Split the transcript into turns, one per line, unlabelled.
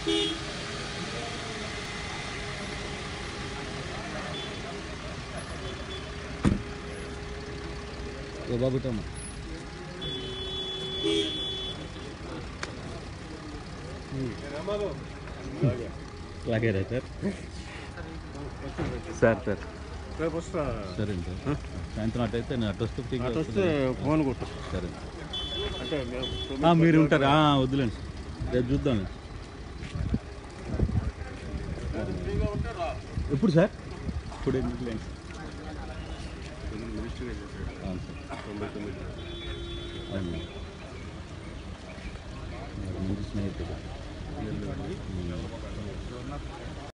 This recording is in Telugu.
ఓ బాబు ఇటమ్మా లాగారా సార్ సార్ సార్
రేపు వస్తా
సరే సార్ సాయంత్రం అటైతే నేను అటు వస్తే టికెట్
అటు వస్తే ఫోన్ కొట్టు
సరే
అంటే మేము
ఆ, మీరు ఉంటారా ఆ, వద్దులేండి రేపు చూద్దాం ఎప్పుడు సార్ ఇప్పుడు ఎందుకు లేండి
మినిస్టర్గా చేశాడు
అవును సార్
తొంభై తొమ్మిది
అవును మంచి స్నేహితుడు